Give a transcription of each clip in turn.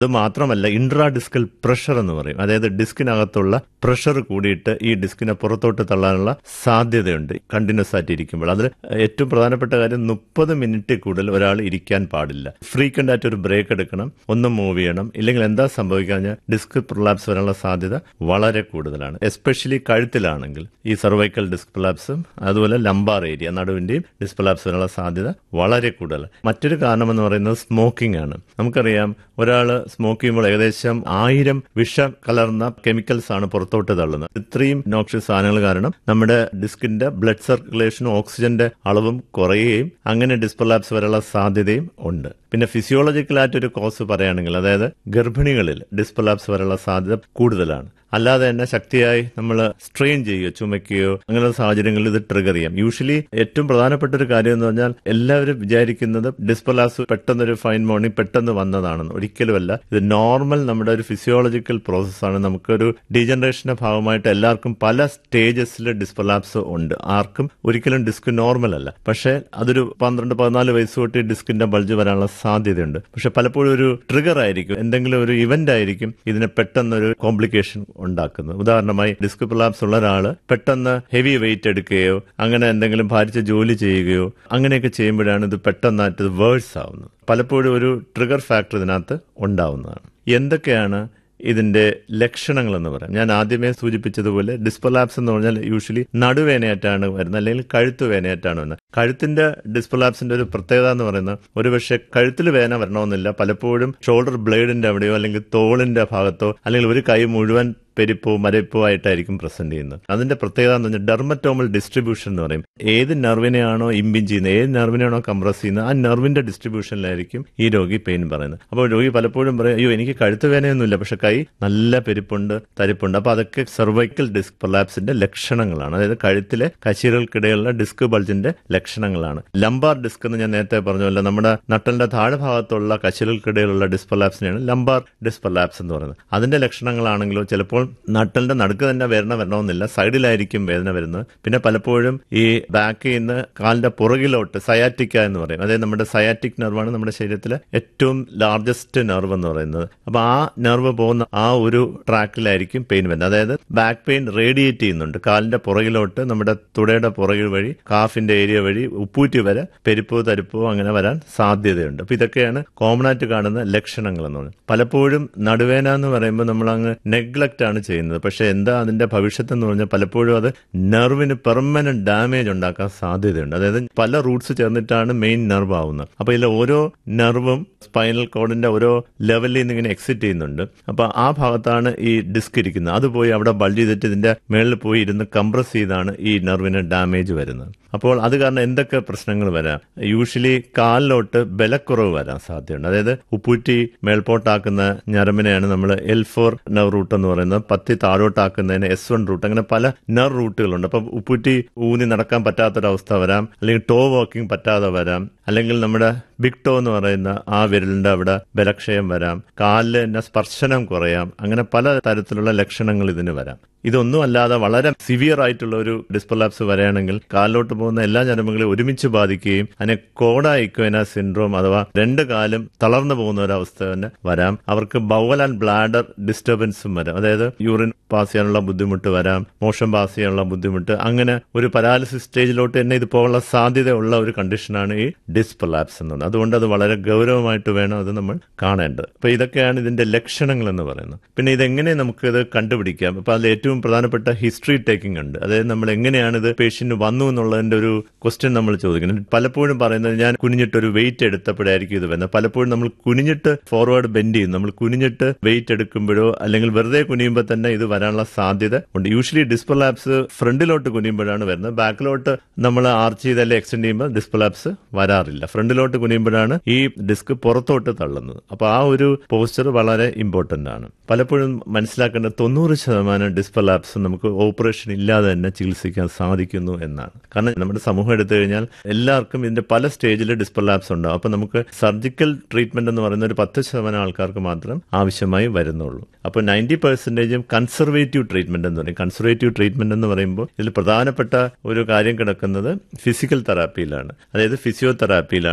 അത് മാത്രമല്ല intra discal pressure എന്ന് പറയും അതായത് ഡിസ്കിനകത്തുള്ള പ്രഷർ കൂടിയിട്ട് ഈ ഡിസ്കിനെ പുറത്തോട്ട് തള്ളാനുള്ള സാധ്യതയുണ്ട് കണ്ടിന്യൂസ് ആയിട്ട് ഇരിക്കുമ്പോൾ അതിൽ ഏറ്റവും പ്രധാനപ്പെട്ട കാര്യം മുപ്പത് മിനിറ്റ് കൂടുതൽ ഒരാൾ ഇരിക്കാൻ പാടില്ല ഫ്രീക്വന്റ് ആയിട്ട് ഒരു ബ്രേക്ക് എടുക്കണം ഒന്ന് മൂവ് ചെയ്യണം ഇല്ലെങ്കിൽ എന്താ സംഭവിക്കുക ഡിസ്ക് പ്രൊലാപ്സ് വരാനുള്ള സാധ്യത വളരെ കൂടുതലാണ് എസ്പെഷ്യലി കഴുത്തിലാണെങ്കിൽ ഈ സർവൈക്കൽ ഡിസ്ക് പ്രൊലാപ്സും അതുപോലെ ലംബാർ ഏരിയ നടുവിന്റെയും ഡിസ്ക് പ്രൊലാപ്സ് വരാനുള്ള സാധ്യത വളരെ കൂടുതൽ മറ്റൊരു കാരണം എന്ന് പറയുന്നത് സ്മോക്കിംഗ് ആണ് നമുക്കറിയാം ഒരാൾ സ്മോക്ക് ചെയ്യുമ്പോൾ ഏകദേശം ആയിരം വിഷ കലർന്ന കെമിക്കൽസ് ആണ് പുറത്തോട്ട് തള്ളുന്നത് ഇത്രയും നോക്ഷ്യസ് സാധനങ്ങൾ കാരണം നമ്മുടെ ഡിസ്കിന്റെ ബ്ലഡ് സർക്കുലേഷനും ഓക്സിജന്റെ അളവും കുറയുകയും അങ്ങനെ ഡിസ്പ്രലാപ്സ് വരെയുള്ള സാധ്യതയും ഉണ്ട് പിന്നെ ഫിസിയോളജിക്കലായിട്ടൊരു കോസ് പറയുകയാണെങ്കിൽ അതായത് ഗർഭിണികളിൽ ഡിസ്പ്രലാപ്സ് വരെയുള്ള സാധ്യത കൂടുതലാണ് അല്ലാതെ തന്നെ ശക്തിയായി നമ്മൾ സ്ട്രെയിൻ ചെയ്യുകയോ ചുമയ്ക്കുകയോ അങ്ങനെയുള്ള സാഹചര്യങ്ങളിൽ ഇത് ട്രിഗർ ചെയ്യാം യൂഷ്വലി ഏറ്റവും പ്രധാനപ്പെട്ട ഒരു കാര്യം എന്ന് പറഞ്ഞാൽ എല്ലാവരും വിചാരിക്കുന്നത് ഡിസ്പലാസ് പെട്ടെന്നൊരു ഫൈൻ മോർണിംഗ് പെട്ടെന്ന് വന്നതാണെന്ന് ഒരിക്കലുമല്ല ഇത് നോർമൽ നമ്മുടെ ഒരു ഫിസിയോളജിക്കൽ പ്രോസസ്സാണ് നമുക്കൊരു ഡീജനറേഷന്റെ ഭാഗമായിട്ട് എല്ലാവർക്കും പല സ്റ്റേജസിൽ ഡിസ്പലാപ്സ് ഉണ്ട് ആർക്കും ഒരിക്കലും ഡിസ്ക് നോർമൽ അല്ല പക്ഷേ അതൊരു പന്ത്രണ്ട് പതിനാല് വയസ്സ് തൊട്ട് ഡിസ്കിന്റെ ബൾജ് വരാനുള്ള സാധ്യതയുണ്ട് പക്ഷെ പലപ്പോഴും ഒരു ട്രിഗർ ആയിരിക്കും എന്തെങ്കിലും ഒരു ഇവന്റ് ആയിരിക്കും ഇതിനെ പെട്ടെന്നൊരു കോംപ്ലിക്കേഷൻ ഉണ്ടാക്കുന്നത് ഉദാഹരണമായി ഡിസ്ക് പ്രലാപ്സ് ഉള്ള ഒരാൾ പെട്ടെന്ന് ഹെവി വെയിറ്റ് എടുക്കുകയോ അങ്ങനെ എന്തെങ്കിലും ഭാരിച്ച ജോലി ചെയ്യുകയോ അങ്ങനെയൊക്കെ ചെയ്യുമ്പോഴാണ് ഇത് പെട്ടെന്നായിട്ട് ഇത് വേഴ്സ് ആവുന്നത് പലപ്പോഴും ഒരു ട്രിഗർ ഫാക്ടർ ഇതിനകത്ത് ഉണ്ടാവുന്നതാണ് എന്തൊക്കെയാണ് ഇതിന്റെ ലക്ഷണങ്ങൾ എന്ന് പറയാം ഞാൻ ആദ്യമേ സൂചിപ്പിച്ചതുപോലെ ഡിസ്പലാപ്സ് എന്ന് പറഞ്ഞാൽ യൂഷ്വലി നടുവേനയായിട്ടാണ് വരുന്നത് അല്ലെങ്കിൽ കഴുത്ത് വേനയായിട്ടാണ് വരുന്നത് കഴുത്തിന്റെ ഡിസ്പലാപ്സിന്റെ ഒരു പ്രത്യേകത എന്ന് പറയുന്നത് ഒരുപക്ഷെ കഴുത്തിൽ വേന വരണമെന്നില്ല പലപ്പോഴും ഷോൾഡർ ബ്ലേഡിന്റെ അവിടെയോ അല്ലെങ്കിൽ തോളിന്റെ ഭാഗത്തോ അല്ലെങ്കിൽ ഒരു കൈ മുഴുവൻ പെരിപ്പോ മരപ്പോ ആയിട്ടായിരിക്കും പ്രസന്റ് ചെയ്യുന്നത് അതിന്റെ പ്രത്യേകത എന്ന് പറഞ്ഞാൽ ഡെർമറ്റോമൽ ഡിസ്ട്രിബ്യൂഷൻ എന്ന് പറയും ഏത് നെർവിനെയാണോ ഇമ്പിൻ ചെയ്യുന്നത് ഏത് നെർവിനെയാണോ കംപ്രസ് ചെയ്യുന്നത് ആ നെർവിന്റെ ഡിസ്ട്രിബ്യൂഷനിലായിരിക്കും ഈ രോഗി പെയിൻ പറയുന്നത് അപ്പോൾ രോഗി പലപ്പോഴും പറയും അയ്യോ എനിക്ക് കഴുത്ത് വേനയൊന്നുമില്ല പക്ഷെ കൈ നല്ല പെരിപ്പുണ്ട് തരിപ്പുണ്ട് അപ്പൊ അതൊക്കെ സെർവൈക്കൽ ഡിസ്ക് പ്രൊലാപ്സിന്റെ ലക്ഷണങ്ങളാണ് അതായത് കഴുത്തിലെ കശീരകൾക്കിടയിലുള്ള ഡിസ്ക് ബൾജിന്റെ ലക്ഷണങ്ങളാണ് ലംബാർ ഡിസ്ക് എന്ന് ഞാൻ നേരത്തെ പറഞ്ഞല്ലോ നമ്മുടെ നട്ടലിന്റെ താഴെ ഭാഗത്തുള്ള കശീരകൾക്കിടയിലുള്ള ഡിസ്പൊലാപ്സിനെയാണ് ലംബാർ ഡിസ്പൊലാപ്സ് എന്ന് പറയുന്നത് അതിന്റെ ലക്ഷണങ്ങളാണെങ്കിലോ ചിലപ്പോൾ നട്ടലിന്റെ നടുക്ക് തന്നെ വേദന വരണമെന്നില്ല സൈഡിലായിരിക്കും വേദന വരുന്നത് പിന്നെ പലപ്പോഴും ഈ ബാക്കിൽ നിന്ന് കാലിന്റെ പുറകിലോട്ട് സയാറ്റിക്ക എന്ന് പറയും അതായത് നമ്മുടെ സയാറ്റിക് നെർവാണ് നമ്മുടെ ശരീരത്തിലെ ഏറ്റവും ലാർജസ്റ്റ് നെർവ് എന്ന് പറയുന്നത് അപ്പൊ ആ നെർവ് പോകുന്ന ആ ഒരു ട്രാക്കിലായിരിക്കും പെയിൻ വരുന്നത് അതായത് ബാക്ക് പെയിൻ റേഡിയേറ്റ് ചെയ്യുന്നുണ്ട് കാലിന്റെ പുറകിലോട്ട് നമ്മുടെ തുടയുടെ പുറകിൽ വഴി കാഫിന്റെ ഏരിയ വഴി ഉപ്പൂറ്റി വരെ പെരിപ്പോ തരിപ്പോ അങ്ങനെ വരാൻ സാധ്യതയുണ്ട് അപ്പൊ ഇതൊക്കെയാണ് കോമൺ ആയിട്ട് കാണുന്ന ലക്ഷണങ്ങൾ എന്ന് പറയുന്നത് പലപ്പോഴും നടുവേന എന്ന് പറയുമ്പോൾ നമ്മൾ അങ്ങ് നെഗ്ലക്റ്റ് ആണ് ചെയ്യുന്നത് പക്ഷെ എന്താ അതിന്റെ ഭവിഷ്യത്ത് എന്ന് പറഞ്ഞാൽ പലപ്പോഴും അത് നെർവിന് പെർമനന്റ് ഡാമേജ് ഉണ്ടാക്കാൻ സാധ്യതയുണ്ട് അതായത് പല റൂട്ട്സ് ചേർന്നിട്ടാണ് മെയിൻ നെർവ് ആവുന്നത് അപ്പൊ ഇതിൽ ഓരോ നെർവും സ്പൈനൽ കോഡിന്റെ ഓരോ ലെവലിൽ നിന്ന് ഇങ്ങനെ എക്സിറ്റ് ചെയ്യുന്നുണ്ട് അപ്പൊ ആ ഭാഗത്താണ് ഈ ഡിസ്ക് ഇരിക്കുന്നത് അത് പോയി അവിടെ ബൾജ് ചെയ്തിട്ട് ഇതിന്റെ മേളിൽ പോയി ഇരുന്ന് കംപ്രസ് ചെയ്താണ് ഈ നെർവിന് ഡാമേജ് വരുന്നത് അപ്പോൾ അത് കാരണം എന്തൊക്കെ പ്രശ്നങ്ങൾ വരാം യൂഷ്വലി കാലിലോട്ട് ബലക്കുറവ് വരാൻ സാധ്യതയുണ്ട് അതായത് ഉപ്പൂറ്റി മേൽപോട്ടാക്കുന്ന ഞരമ്പിനെയാണ് നമ്മൾ എൽ ഫോർ നെർ റൂട്ട് എന്ന് പറയുന്നത് പത്തി താഴോട്ടാക്കുന്നതിന് എസ് വൺ റൂട്ട് അങ്ങനെ പല നെർ റൂട്ടുകളുണ്ട് അപ്പൊ ഉപ്പൂറ്റി ഊന്നി നടക്കാൻ പറ്റാത്തൊരവസ്ഥ വരാം അല്ലെങ്കിൽ ടോ വാക്കിംഗ് പറ്റാതെ വരാം അല്ലെങ്കിൽ നമ്മുടെ ബിഗ് ടോ എന്ന് പറയുന്ന ആ വിരലിന്റെ അവിടെ ബലക്ഷയം വരാം കാലിൽ തന്നെ സ്പർശനം കുറയാം അങ്ങനെ പല തരത്തിലുള്ള ലക്ഷണങ്ങൾ ഇതിന് വരാം ഇതൊന്നും അല്ലാതെ വളരെ സിവിയർ ആയിട്ടുള്ള ഒരു ഡിസ്പൊലാപ്സ് വരികയാണെങ്കിൽ കാലിലോട്ട് പോകുന്ന എല്ലാ ഞരമ്പുകളെയും ഒരുമിച്ച് ബാധിക്കുകയും അതിനെ കോഡ ഇക്വേന സിൻഡ്രോം അഥവാ രണ്ട് കാലും തളർന്നു പോകുന്ന ഒരു അവസ്ഥ തന്നെ വരാം അവർക്ക് ബൗവൽ ആൻഡ് ബ്ലാഡർ ഡിസ്റ്റർബൻസും വരാം അതായത് യൂറിൻ പാസ് ചെയ്യാനുള്ള ബുദ്ധിമുട്ട് വരാം മോഷൻ പാസ് ചെയ്യാനുള്ള ബുദ്ധിമുട്ട് അങ്ങനെ ഒരു പരാലിസിസ് സ്റ്റേജിലോട്ട് തന്നെ ഇത് പോകാനുള്ള സാധ്യതയുള്ള ഒരു കണ്ടീഷനാണ് ഈ ഡിസ്പൊലാപ്സ് എന്നുള്ളത് അതുകൊണ്ട് അത് വളരെ ഗൗരവമായിട്ട് വേണം അത് നമ്മൾ കാണേണ്ടത് അപ്പൊ ഇതൊക്കെയാണ് ഇതിന്റെ ലക്ഷണങ്ങൾ എന്ന് പറയുന്നത് പിന്നെ ഇതെങ്ങനെ നമുക്ക് ഇത് കണ്ടുപിടിക്കാം അപ്പൊ അതിൽ ഏറ്റവും പ്രധാനപ്പെട്ട ഹിസ്റ്ററി ടേക്കിംഗ് ഉണ്ട് അതായത് നമ്മൾ എങ്ങനെയാണ് ഇത് പേഷ്യന്റ് വന്നു എന്നുള്ളതിന്റെ ഒരു ക്വസ്റ്റ്യൻ നമ്മൾ ചോദിക്കുന്നത് പലപ്പോഴും പറയുന്നത് ഞാൻ കുനിഞ്ഞിട്ട് ഒരു വെയിറ്റ് എടുത്തപ്പോഴായിരിക്കും ഇത് വരുന്നത് പലപ്പോഴും നമ്മൾ കുനിഞ്ഞിട്ട് ഫോർവേഡ് ബെൻഡ് ചെയ്യും നമ്മൾ കുനിഞ്ഞിട്ട് വെയിറ്റ് എടുക്കുമ്പോഴോ അല്ലെങ്കിൽ വെറുതെ കുനിയുമ്പോൾ തന്നെ ഇത് വരാനുള്ള സാധ്യത ഉണ്ട് യൂഷ്വലി ഡിസ്പൊലാപ്സ് ഫ്രണ്ടിലോട്ട് കുനിയുമ്പോഴാണ് വരുന്നത് ബാക്കിലോട്ട് നമ്മൾ ആർച്ച് ചെയ്തല്ലേ എക്സ്റ്റെൻഡ് ചെയ്യുമ്പോൾ ഡിസ്പൊലാപ്സ് വരാറില്ല ഫ്രണ്ടിലോട്ട് കുനിയുമ്പോഴാണ് ഈ ഡിസ്ക് പുറത്തോട്ട് തള്ളുന്നത് അപ്പൊ ആ ഒരു പോസ്ചർ വളരെ ഇമ്പോർട്ടന്റ് ആണ് പലപ്പോഴും മനസ്സിലാക്കേണ്ട തൊണ്ണൂറ് ശതമാനം ഡിസ്പൊലാപ്സ് നമുക്ക് ഓപ്പറേഷൻ ഇല്ലാതെ തന്നെ ചികിത്സിക്കാൻ സാധിക്കുന്നു എന്നാണ് കാരണം നമ്മുടെ സമൂഹം എടുത്തു കഴിഞ്ഞാൽ എല്ലാവർക്കും ഇതിന്റെ പല സ്റ്റേജിൽ ഡിസ്പൊലാപ്സ് ഉണ്ടാവും അപ്പൊ നമുക്ക് സർജിക്കൽ ട്രീറ്റ്മെന്റ് എന്ന് പറയുന്ന ഒരു പത്ത് ശതമാനം ആൾക്കാർക്ക് മാത്രം ആവശ്യമായി വരുന്നുള്ളൂ അപ്പൊ നയൻറ്റി പെർസെന്റേജും കൺസർവേറ്റീവ് ട്രീറ്റ്മെന്റ് എന്ന് പറയും കൺസർവേറ്റീവ് ട്രീറ്റ്മെന്റ് എന്ന് പറയുമ്പോൾ ഇതിൽ പ്രധാനപ്പെട്ട ഒരു കാര്യം കിടക്കുന്നത് ഫിസിക്കൽ തെറാപ്പിയിലാണ് അതായത് ഫിസിയോതെറാപ്പിയിലാണ് ഇത് ഏറ്റവും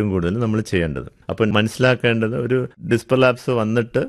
ഏറ്റവും കൂടുതൽ നമ്മൾ ചെയ്യേണ്ടത് അപ്പം മനസ്സിലാക്കേണ്ടത് ഒരു ഡിസ്പർലാപ്സ് വന്നിട്ട്